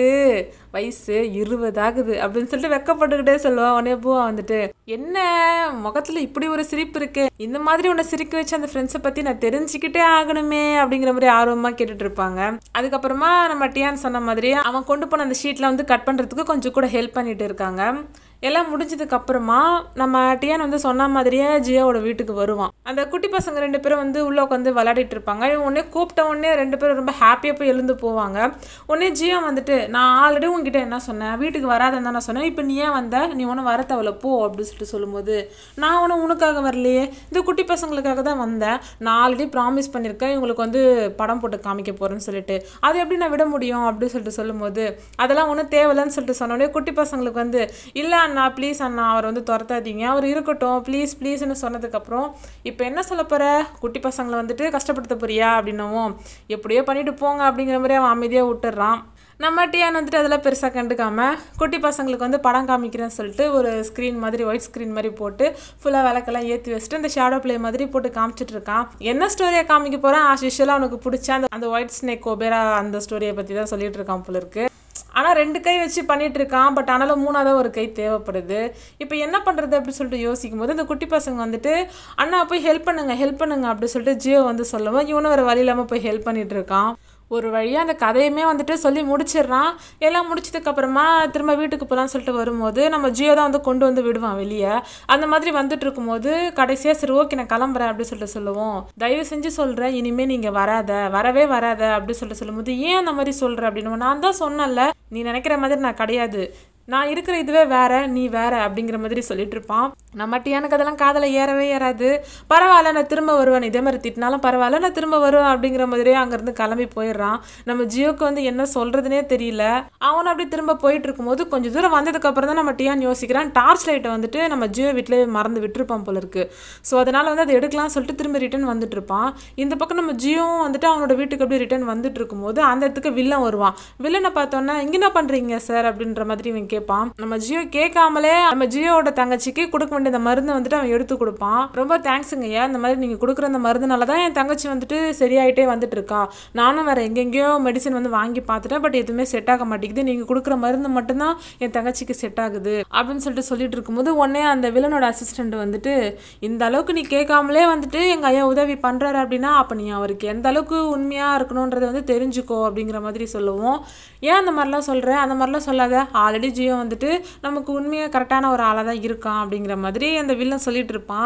A: வயசு இருபது ஆகுது அப்படின்னு சொல்லிட்டு வெக்கப்பட்டுக்கிட்டே சொல்லுவான் உடனே பூவா வந்துட்டு என்ன முகத்துல இப்படி ஒரு சிரிப்பு இருக்கு இந்த மாதிரி உன்னை சிரிக்க வச்சு அந்த ஃப்ரெண்ட்ஸை பத்தி நான் தெரிஞ்சுக்கிட்டே ஆகணுமே அப்படிங்கிற மாதிரி ஆர்வமா கேட்டுட்டு இருப்பாங்க அதுக்கப்புறமா நம்ம டியான் சொன்ன மாதிரி அவன் கொண்டு போன அந்த ஷீட்ல வந்து கட் பண்றதுக்கு கொஞ்சம் கூட ஹெல்ப் பண்ணிட்டு இருக்காங்க எல்லாம் முடிஞ்சதுக்கு அப்புறமா நம்ம டியான் வந்து சொன்ன மாதிரியே ஜியோவோட வீட்டுக்கு வருவான் அந்த குட்டி பசங்க ரெண்டு பேரும் வந்து உள்ள உட்காந்து விளையாடிட்டு இருப்பாங்க இவன் உடனே கூப்பிட்ட உடனே ரெண்டு பேரும் ரொம்ப ஹாப்பியாக போய் எழுந்து போவாங்க உடனே ஜியோ வந்துட்டு நான் ஆல்ரெடி உங்ககிட்ட என்ன சொன்னேன் வீட்டுக்கு வராதுன்னு தான் நான் சொன்னேன் இப்போ நீ ஏன் வந்த நீ ஒன்றும் வர தேவையில்ல போ அப்படின்னு சொல்லிட்டு சொல்லும்போது நான் ஒன்றும் உனக்காக வரலையே இந்த குட்டி பசங்களுக்காக தான் வந்தேன் நான் ஆல்ரெடி ப்ராமிஸ் பண்ணியிருக்கேன் இவங்களுக்கு வந்து படம் போட்டு காமிக்க போகிறேன்னு சொல்லிட்டு அதை எப்படி நான் விட முடியும் அப்படின்னு சொல்லிட்டு சொல்லும்போது அதெல்லாம் ஒன்றும் தேவையில்லைன்னு சொல்லிட்டு சொன்னோடனே குட்டி பசங்களுக்கு வந்து இல்லை அண்ணா ப்ளீஸ் அண்ணா அவர் வந்து துரத்தாதீங்க அவர் இருக்கட்டும் ப்ளீஸ் ப்ளீஸ்னு சொன்னதுக்கப்புறம் இப்போ என்ன சொல்ல போகிற குட்டி பசங்களை வந்துட்டு கஷ்டப்படுத்த போறியா அப்படின்னவும் எப்படியோ பண்ணிட்டு போங்க அப்படிங்கிற மாதிரி அவன் அமைதியாக விட்டுறான் நம்ம டியான் வந்துட்டு அதெல்லாம் பெருசாக கண்டுக்காம குட்டி பசங்களுக்கு வந்து படம் காமிக்கிறேன்னு சொல்லிட்டு ஒரு ஸ்க்ரீன் மாதிரி ஒயிட் ஸ்க்ரீன் மாதிரி போட்டு ஃபுல்லாக விளக்கெல்லாம் ஏற்றி வச்சுட்டு இந்த ஷேடோ ப்ளே மாதிரி போட்டு காமிச்சிட்டு இருக்கான் என்ன ஸ்டோரியை காமிக்க போகிறான் ஆஸ் யூஷுவலாக அவனுக்கு பிடிச்ச அந்த அந்த ஒயிட் ஸ்னேக் கோபேரா அந்த ஸ்டோரியை பற்றி தான் சொல்லிட்டு இருக்கான் போல இருக்கு ஆனால் ரெண்டு கை வச்சு பண்ணிட்டு இருக்கான் பட் ஆனாலும் மூணாவது ஒரு கை தேவைப்படுது இப்போ என்ன பண்ணுறது அப்படின்னு சொல்லிட்டு யோசிக்கும் போது இந்த குட்டி பசங்க வந்துட்டு அண்ணா போய் ஹெல்ப் பண்ணுங்க ஹெல்ப் பண்ணுங்க அப்படின்னு சொல்லிட்டு ஜியோ வந்து சொல்லவும் இவனும் ஒரு வழி இல்லாமல் போய் ஹெல்ப் பண்ணிட்டு இருக்கான் ஒரு வழியாக அந்த கதையுமே வந்துட்டு சொல்லி முடிச்சிடுறான் எல்லாம் முடிச்சதுக்கு அப்புறமா திரும்ப வீட்டுக்கு போகலான்னு சொல்லிட்டு வரும்போது நம்ம ஜியோ தான் வந்து கொண்டு வந்து விடுவான் வெளியே அந்த மாதிரி வந்துட்டு இருக்கும்போது கடைசியாக சரி ஓகே நான் கிளம்புறேன் அப்படின்னு சொல்லிட்டு சொல்லுவோம் தயவு செஞ்சு சொல்கிறேன் இனிமேல் நீங்கள் வராத வரவே வராத அப்படின்னு சொல்லிட்டு சொல்லும்போது ஏன் அந்த மாதிரி சொல்கிற அப்படின்னு நான் தான் சொன்னேன்ல நீ நினைக்கிற மாதிரி நான் கிடையாது நான் இருக்கிற இதுவே வேற நீ வேற அப்படிங்கிற மாதிரி சொல்லிட்டு இருப்பான் நம்மட்டி எனக்கு அதெல்லாம் காதல ஏறவே ஏறாது பரவாயில்ல நான் திரும்ப வருவேன் இதே மாதிரி திட்டினாலும் பரவாயில்ல நான் திரும்ப வருவேன் அப்படிங்கிற மாதிரியே அங்கேருந்து கிளம்பி போயிடுறான் நம்ம ஜியோக்கு வந்து என்ன சொல்றதுனே தெரியல அவனும் அப்படி திரும்ப போயிட்டு இருக்கும்போது கொஞ்சம் தூரம் வந்ததுக்கு அப்புறம் தான் நம்ம டியான் யோசிக்கிறான் டார்ச் லைட்டை வந்துட்டு நம்ம ஜியோ வீட்டிலே மறந்து விட்டுருப்பான் போல இருக்கு ஸோ அதனால வந்து அதை எடுக்கலாம்னு சொல்லிட்டு திரும்ப ரிட்டர்ன் வந்துட்டு இருப்பான் இந்த பக்கம் நம்ம ஜியோவும் வந்துட்டு அவனோட வீட்டுக்கு அப்படியே ரிட்டர்ன் வந்துட்டு இருக்கும்போது அந்த இடத்துக்கு வில்லன் வருவான் வில்லனை பார்த்தோன்னா இங்க என்ன பண்றீங்க சார் அப்படின்ற மாதிரி இவன் கேட்பான் நம்ம ஜியோ கேட்காமலே நம்ம ஜியோவோட தங்கச்சிக்கு கொடுக்க வேண்டிய அந்த மருந்தை வந்துட்டு அவன் எடுத்து கொடுப்பான் ரொம்ப தேங்க்ஸுங்கய்யா இந்த மாதிரி நீங்க கொடுக்குற அந்த மருந்துனால தான் என் தங்கச்சி வந்துட்டு சரியாயிட்டே வந்துட்டு இருக்கா நானும் வேற எங்கெங்கேயோ மெடிசன் வந்து வாங்கி பார்த்துட்டேன் பட் எதுவுமே செட் ஆக மாட்டேங்குது நீங்க கொடுக்குற மருந்து மட்டும்தான் என் தங்கச்சிக்கு செட் ஆகுது அப்படின்னு சொல்லிட்டு சொல்லிட்டு இருக்கும்போது உடனே அந்த வில்லனோட அசிஸ்டன்ட் வந்துட்டு இந்த அளவுக்கு நீ கேட்காமலே வந்துட்டு எங்க ஐயா உதவி பண்றாரு அப்படின்னா அப்ப நீ அவருக்கு எந்த அளவுக்கு உண்மையா இருக்கணுன்றதை வந்து தெரிஞ்சுக்கோ அப்படிங்கிற மாதிரி சொல்லுவோம் ஏன் அந்த மாதிரிலாம் சொல்ற அந்த மாதிரிலாம் சொல்லாத ஆல்ரெடி ஜியோ வந்துட்டு நமக்கு உண்மையாக கரெக்டான ஒரு ஆளாக தான் இருக்கான் அப்படிங்கிற மாதிரி அந்த வில்லன் சொல்லிட்டு இருப்பான்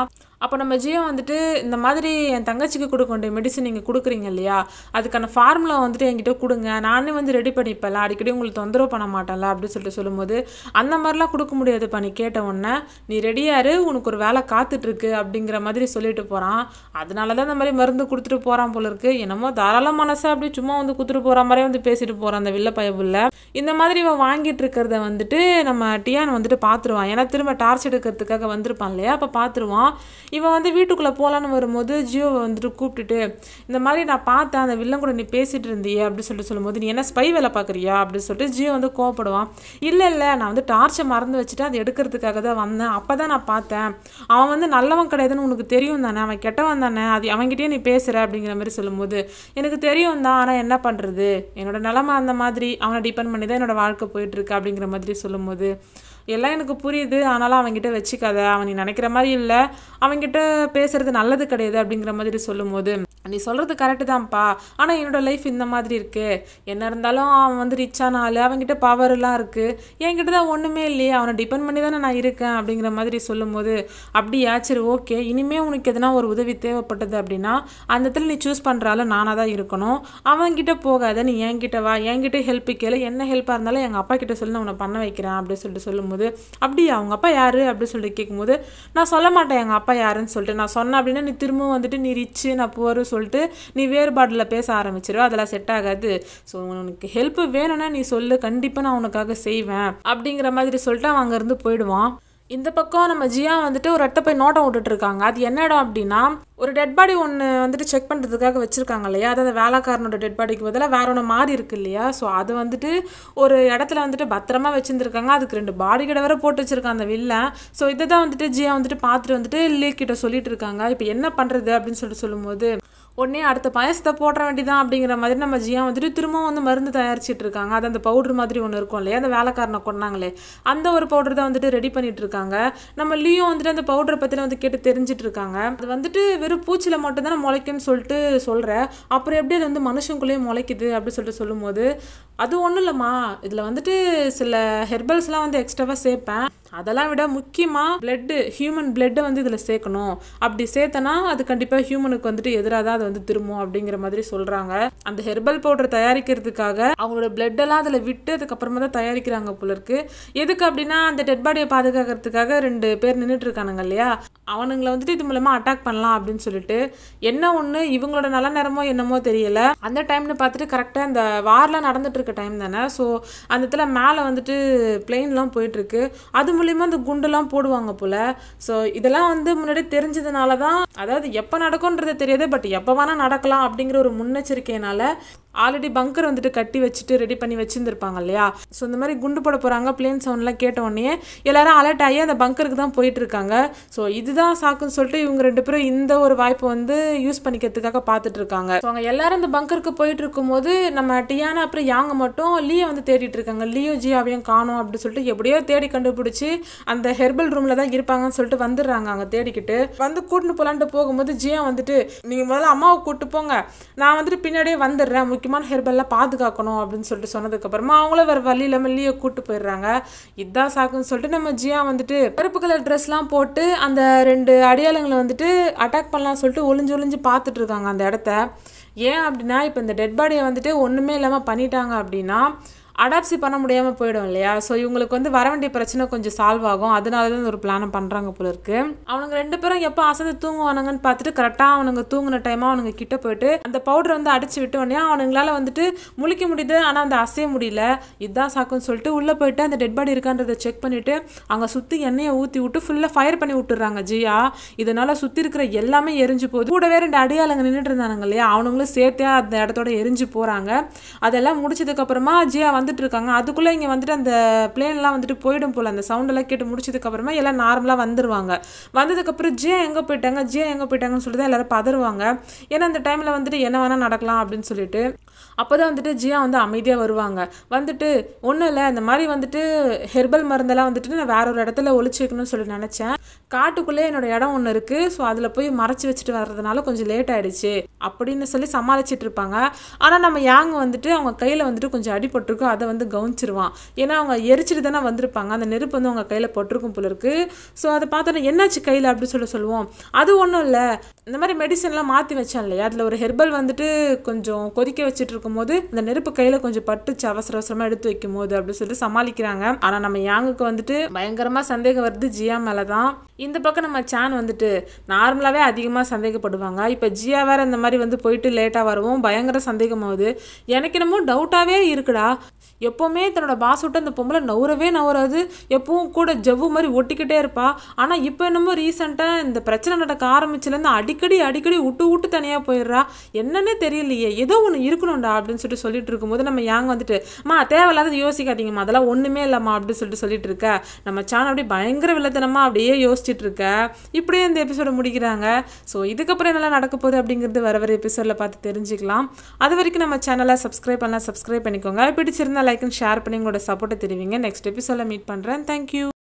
A: அப்போ நம்ம ஜியோ வந்துட்டு இந்த மாதிரி என் தங்கச்சிக்கு கொடுக்க வேண்டிய மெடிசன் நீங்கள் கொடுக்குறீங்க இல்லையா அதுக்கான ஃபார்முலா வந்துட்டு என்கிட்ட கொடுங்க நானே வந்து ரெடி பண்ணிப்பேன்ல அடிக்கடி உங்களுக்கு தொந்தரவு பண்ண மாட்டேன்ல அப்படின்னு சொல்லிட்டு சொல்லும்போது அந்த மாதிரிலாம் கொடுக்க முடியாதுப்பா நீ கேட்ட உடனே நீ ரெடியாரு உனக்கு ஒரு வேலை காத்துட்ருக்கு அப்படிங்கிற மாதிரி சொல்லிட்டு போகிறான் அதனால தான் இந்த மாதிரி மருந்து கொடுத்துட்டு போகிறான் போல இருக்கு என்னமோ தாராள மனசை அப்படி சும்மா வந்து கொடுத்துட்டு போகிற மாதிரியே வந்து பேசிட்டு போகிறான் அந்த வில்ல பயபுள்ள இந்த மாதிரி இவன் வாங்கிட்டு இருக்கிறத வந்துட்டு நம்ம டியான் வந்துட்டு பார்த்துருவான் ஏன்னா திரும்ப டார்ச் எடுக்கிறதுக்காக வந்திருப்பான் இல்லையா அப்போ பார்த்துருவான் இவன் வந்து வீட்டுக்குள்ளே போகலான்னு வரும்போது ஜியோவை வந்துட்டு கூப்பிட்டுட்டு இந்த மாதிரி நான் பார்த்தேன் அந்த வில்லன் கூட நீ பேசிட்டு இருந்தியே அப்படின்னு சொல்லிட்டு சொல்லும்போது நீ என்ன ஸ்பை வேலை பார்க்குறியா அப்படின்னு சொல்லிட்டு ஜியோ வந்து கோவப்படுவான் இல்லை இல்லை நான் வந்து டார்ச்சை மறந்து வச்சுட்டு அதை எடுக்கிறதுக்காக தான் வந்தேன் அப்போ தான் நான் பார்த்தேன் அவன் வந்து நல்லவன் கிடையாதுன்னு உனக்கு தெரியும் தானே அவன் கெட்டவன் தானே அது அவன்கிட்டயே நீ பேசுகிற அப்படிங்கிற மாதிரி சொல்லும்போது எனக்கு தெரியும் தான் ஆனால் என்ன பண்ணுறது என்னோட நிலமை அந்த மாதிரி அவனை டிபெண்ட் பண்ணி தான் என்னோட வாழ்க்கை போயிட்டுருக்கு அப்படிங்கிற மாதிரி சொல்லும்போது எல்லாம் எனக்கு புரியுது ஆனாலும் அவன்கிட்ட வச்சுக்காத அவன் நீ நினைக்கிற மாதிரி இல்லை அவன்கிட்ட பேசுறது நல்லது கிடையாது அப்படிங்கிற மாதிரி சொல்லும்போது நீ சொல்கிறது கரெக்டு தான்ப்பா ஆனால் என்னோட லைஃப் இந்த மாதிரி இருக்கு என்ன இருந்தாலும் அவன் வந்து ரிச்சான ஆள் அவன்கிட்ட பவர்லாம் இருக்குது என்கிட்ட தான் ஒன்றுமே இல்லையே அவனை டிபெண்ட் பண்ணி தானே நான் இருக்கேன் அப்படிங்கிற மாதிரி சொல்லும்போது அப்படியா சரி ஓகே இனிமே உனக்கு எதனா ஒரு உதவி தேவைப்பட்டது அப்படின்னா அந்த இடத்துல நீ சூஸ் பண்ணுறால நானாக தான் இருக்கணும் அவன்கிட்ட போகாத நீ என்கிட்ட வா என்கிட்ட ஹெல்ப் கேளு என்ன ஹெல்ப்பாக இருந்தாலும் எங்கள் அப்பா கிட்ட சொல்லி நான் உன்னை பண்ண வைக்கிறேன் அப்படின்னு சொல்லிட்டு சொல்லும்போது அப்படியா அவங்க அப்பா யாரு அப்படின்னு சொல்லிட்டு கேட்கும்போது நான் சொல்ல மாட்டேன் எங்கள் அப்பா யாருன்னு சொல்லிட்டு நான் சொன்னேன் அப்படின்னா நீ திரும்பவும் வந்துட்டு நீ ரிச்சு நான் போரு சொல்லிட்டு நீ வேறுபாடில் பேச ஆரம்பிச்சிருவ அதெல்லாம் செட் ஆகாது ஸோ உனக்கு ஹெல்ப் வேணும்னா நீ சொல்லு கண்டிப்பாக நான் உனக்காக செய்வேன் அப்படிங்கிற மாதிரி சொல்லிட்டு அவன் அங்கேருந்து போயிடுவான் இந்த பக்கம் நம்ம ஜியா வந்துட்டு ஒரு இடத்த போய் நோட்டம் விட்டுட்டு இருக்காங்க அது என்ன இடம் அப்படின்னா ஒரு டெட் பாடி ஒன்று வந்துட்டு செக் பண்ணுறதுக்காக வச்சுருக்காங்க இல்லையா அதாவது வேலைக்காரனோட டெட் பாடிக்கு பதிலாக வேற ஒன்று மாறி இருக்கு இல்லையா ஸோ அது வந்துட்டு ஒரு இடத்துல வந்துட்டு பத்திரமா வச்சுருந்துருக்காங்க அதுக்கு ரெண்டு பாடி கிட்ட வேற போட்டு வச்சிருக்கான் அந்த வில்லன் ஸோ இதை தான் வந்துட்டு ஜியா வந்துட்டு பார்த்துட்டு வந்துட்டு லீ கிட்ட சொல்லிட்டு இருக்காங்க இப்போ என்ன பண்ணுறது அப்படின்னு சொல்லிட்டு சொல்லும்போது உடனே அடுத்த பாயசத்தை போடுற வேண்டியதான் அப்படிங்கிற மாதிரி நம்ம ஜியா வந்துட்டு திரும்பவும் வந்து மருந்து தயாரிச்சிட்டு இருக்காங்க அது அந்த பவுடர் மாதிரி ஒன்று இருக்கும் இல்லையா அந்த வேலைக்காரனை கொண்டாங்களே அந்த ஒரு பவுடர் தான் வந்துட்டு ரெடி பண்ணிட்டு இருக்காங்க நம்ம லீயும் வந்துட்டு அந்த பவுடரை பற்றின வந்து கேட்டு தெரிஞ்சிட்டு இருக்காங்க அது வந்துட்டு வெறும் பூச்சியில் மட்டும் தானே முளைக்குன்னு சொல்லிட்டு சொல்கிறேன் அப்புறம் எப்படி அது வந்து மனுஷங்குள்ளேயும் முளைக்குது அப்படின்னு சொல்லிட்டு சொல்லும்போது அது ஒன்றும் இல்லைம்மா இதில் வந்துட்டு சில ஹெர்பல்ஸ்லாம் வந்து எக்ஸ்ட்ராவாக சேர்ப்பேன் அதெல்லாம் விட முக்கியமாக பிளட்டு ஹியூமன் பிளட்டை வந்து இதில் சேர்க்கணும் அப்படி சேர்த்தனா அது கண்டிப்பாக ஹியூமனுக்கு வந்துட்டு எதிராக தான் அது வந்து திரும்பும் அப்படிங்கிற மாதிரி சொல்கிறாங்க அந்த ஹெர்பல் பவுடர் தயாரிக்கிறதுக்காக அவங்களோட பிளட்டெல்லாம் அதில் விட்டு அதுக்கப்புறமா தான் தயாரிக்கிறாங்க போல இருக்கு எதுக்கு அப்படின்னா அந்த டெட் பாடியை பாதுகாக்கிறதுக்காக ரெண்டு பேர் நின்றுட்டு இருக்கானுங்க இல்லையா அவனுங்களை வந்துட்டு இது மூலமாக அட்டாக் பண்ணலாம் அப்படின்னு சொல்லிட்டு என்ன ஒன்று இவங்களோட நல்ல நேரமோ என்னமோ தெரியல அந்த டைம்னு பார்த்துட்டு கரெக்டாக இந்த வார்லாம் நடந்துட்டு இருக்க டைம் தானே ஸோ அந்த இடத்துல மேலே வந்துட்டு பிளெயின்லாம் போயிட்டுருக்கு அது மூலியமாக அந்த குண்டெல்லாம் போடுவாங்க போல் ஸோ இதெல்லாம் வந்து முன்னாடி தெரிஞ்சதுனால தான் அதாவது எப்போ நடக்கும்ன்றது தெரியாது பட் எப்போ வேணால் நடக்கலாம் அப்படிங்கிற ஒரு முன்னெச்சரிக்கையினால ஆல்ரெடி பங்கர் வந்துட்டு கட்டி வச்சுட்டு ரெடி பண்ணி வச்சுருந்துருப்பாங்க இல்லையா ஸோ இந்த மாதிரி குண்டு போட போகிறாங்க பிளேன் சவுண்ட்லாம் கேட்ட உடனே எல்லாரும் அலர்ட் ஆகி அந்த பங்கருக்கு தான் போயிட்டு இருக்காங்க ஸோ இதுதான் சாக்குன்னு சொல்லிட்டு இவங்க ரெண்டு பேரும் இந்த ஒரு வாய்ப்பை வந்து யூஸ் பண்ணிக்கிறதுக்காக பார்த்துட்டு இருக்காங்க ஸோ அவங்க எல்லாரும் அந்த பங்கருக்கு போயிட்டு இருக்கும்போது நம்ம டியானா அப்புறம் யாங்க மட்டும் லீயை வந்து தேடிட்டு இருக்காங்க லியோ ஜியாவையும் காணோம் அப்படின்னு சொல்லிட்டு எப்படியோ தேடி கண்டுபிடிச்சி அந்த ஹெர்பல் ரூமில் தான் இருப்பாங்கன்னு சொல்லிட்டு வந்துடுறாங்க அங்கே தேடிக்கிட்டு வந்து கூட்டிட்டு போலான்ட்டு போகும்போது ஜியா வந்துட்டு நீங்கள் முதல்ல அம்மாவை கூப்பிட்டு போங்க நான் வந்துட்டு பின்னாடியே வந்துடுறேன் முக்கியமான ஹெர்பல்லாம் பாதுகாக்கணும் அப்படின்னு சொல்லிட்டு சொன்னதுக்கப்புறமா அவங்களும் வேறு வழி இல்லாமல் லீயை கூப்பிட்டு போயிடுறாங்க இதான் சாக்குன்னு சொல்லிட்டு நம்ம ஜியா வந்துட்டு கருப்பு கலர் ட்ரெஸ்லாம் போட்டு அந்த ரெண்டு அடையாளங்களை வந்துட்டு அட்டாக் பண்ணலாம் சொல்லிட்டு ஒளிஞ்சு ஒளிஞ்சு பார்த்துட்டு இருக்காங்க அந்த இடத்த ஏன் அப்படின்னா இப்போ இந்த டெட் பாடியை வந்துட்டு ஒன்றுமே இல்லாமல் பண்ணிட்டாங்க அப்படின்னா அடாப்சி பண்ண முடியாமல் போயிடும் இல்லையா ஸோ இவங்களுக்கு வந்து வர வேண்டிய பிரச்சனை கொஞ்சம் சால்வ் ஆகும் அதனால தான் ஒரு பிளானை பண்ணுறாங்க போல இருக்கு அவனுங்க ரெண்டு பேரும் எப்போ அசந்து தூங்குவானுங்கன்னு பார்த்துட்டு கரெக்டாக அவனுங்க தூங்குன டைமாக அவனுங்க கிட்ட போயிட்டு அந்த பவுடர் வந்து அடிச்சு விட்ட உடனே அவனுங்களால வந்துட்டு முழிக்க முடியுது ஆனால் அந்த அசைய முடியல இதான் சாக்குன்னு சொல்லிட்டு உள்ளே போயிட்டு அந்த டெட் பாடி இருக்கான்றதை செக் பண்ணிட்டு அங்கே சுற்றி எண்ணெயை ஊற்றி விட்டு ஃபுல்லாக ஃபயர் பண்ணி விட்டுறாங்க ஜியா இதனால சுற்றி இருக்கிற எல்லாமே எரிஞ்சு போகுது கூடவே ரெண்டு அடியாளங்க நின்றுட்டு இருந்தானுங்க இல்லையா அவனுங்களும் சேர்த்தே அந்த இடத்தோட எரிஞ்சு போகிறாங்க அதெல்லாம் முடிச்சதுக்கப்புறமா ஜியா வந்துட்டு இருக்காங்க அதுக்குள்ளே இங்கே வந்துட்டு அந்த பிளேன்லாம் வந்துட்டு போயிடும் போல் அந்த சவுண்டெல்லாம் கேட்டு முடிச்சதுக்கப்புறமா எல்லாம் நார்மலாக வந்துடுவாங்க வந்ததுக்கப்புறம் ஜியா எங்கே போயிட்டாங்க ஜியா எங்கே போயிட்டாங்கன்னு சொல்லிட்டு தான் எல்லாரும் பதறுவாங்க ஏன்னா அந்த டைமில் வந்துட்டு என்ன வேணால் நடக்கலாம் அப்படின்னு சொல்லிட்டு அப்போ தான் வந்துட்டு ஜியா வந்து அமைதியாக வருவாங்க வந்துட்டு ஒன்றும் இல்லை இந்த மாதிரி வந்துட்டு ஹெர்பல் மருந்தெல்லாம் வந்துட்டு நான் வேற ஒரு இடத்துல ஒளிச்சு வைக்கணும்னு சொல்லி நினச்சேன் காட்டுக்குள்ளே என்னோட இடம் ஒன்று இருக்குது ஸோ அதில் போய் மறைச்சி வச்சுட்டு வர்றதுனால கொஞ்சம் லேட் ஆயிடுச்சு அப்படின்னு சொல்லி சமாளிச்சிட்டு இருப்பாங்க ஆனால் நம்ம யாங் வந்துட்டு அவங்க கையில் வந்துட்டு கொஞ்சம் அடிபட்டிருக்கும் அதை வந்து கவனிச்சிருவான் ஏன்னா அவங்க எரிச்சிட்டு தானே வந்திருப்பாங்க அந்த நெருப்பு வந்து அவங்க கையில் போட்டிருக்கும் போல இருக்கு ஸோ அதை பார்த்தோன்னா என்னாச்சு கையில் அப்படி சொல்லி சொல்லுவோம் அது ஒன்றும் இல்லை இந்த மாதிரி மெடிசன்லாம் மாற்றி வச்சேன் இல்லையா அதில் ஒரு ஹெர்பல் வந்துட்டு கொஞ்சம் கொதிக்க வச்சுட்டு இருக்கும்போது அந்த நெருப்பு கையில் கொஞ்சம் பட்டுச்சு அவசர அவசரமாக எடுத்து வைக்கும் போது அப்படின்னு சொல்லிட்டு சமாளிக்கிறாங்க ஆனால் நம்ம யாங்குக்கு வந்துட்டு பயங்கரமாக சந்தேகம் வருது ஜியா மேலே தான் இந்த பக்கம் நம்ம சேன் வந்துட்டு நார்மலாகவே அதிகமாக சந்தேகப்படுவாங்க இப்போ ஜியா வேற இந்த மாதிரி வந்து போயிட்டு லேட்டாக வரவும் பயங்கர சந்தேகமாகுது எனக்கு என்னமோ டவுட்டாகவே இருக்குடா எப்போவுமே தன்னோட பாஸ் விட்டு அந்த பொம்பளை நவுறவே நவுறாது எப்பவும் கூட ஜவ்வு மாதிரி ஒட்டிக்கிட்டே இருப்பா ஆனால் இப்போ என்னமோ ரீசெண்டாக இந்த பிரச்சனை நடக்க ஆரம்பிச்சுலேருந்து அடிக்கடி அடிக்கடி விட்டு விட்டு தனியாக போயிடுறா என்னன்னே தெரியலையே ஏதோ ஒன்று இருக்கணும்டா அப்படின்னு சொல்லிட்டு சொல்லிட்டு இருக்கும்போது நம்ம யாங்க வந்துட்டு மா தேவையில்லாத யோசிக்காதீங்கம்மா அதெல்லாம் ஒன்றுமே இல்லைம்மா அப்படின்னு சொல்லிட்டு சொல்லிட்டு இருக்க நம்ம சேனல் அப்படியே பயங்கர வில்லத்தனமாக அப்படியே யோசிச்சுட்டு இருக்க இப்படியே இந்த எபிசோட முடிக்கிறாங்க ஸோ இதுக்கப்புறம் என்னெல்லாம் நடக்க போகுது அப்படிங்கிறது வர வர எபிசோடில் பார்த்து தெரிஞ்சுக்கலாம் அது வரைக்கும் நம்ம சேனலை சப்ஸ்கிரைப் பண்ணலாம் சப்ஸ்கிரைப் பண்ணிக்கோங்க பிடிச்சிருந்தா லைக் அண்ட் ஷேர் பண்ணி உங்களோட சப்போர்ட்டை தெரிவிங்க நெக்ஸ்ட் எபிசோடில் மீட் பண்ணுறேன் தேங்க்யூ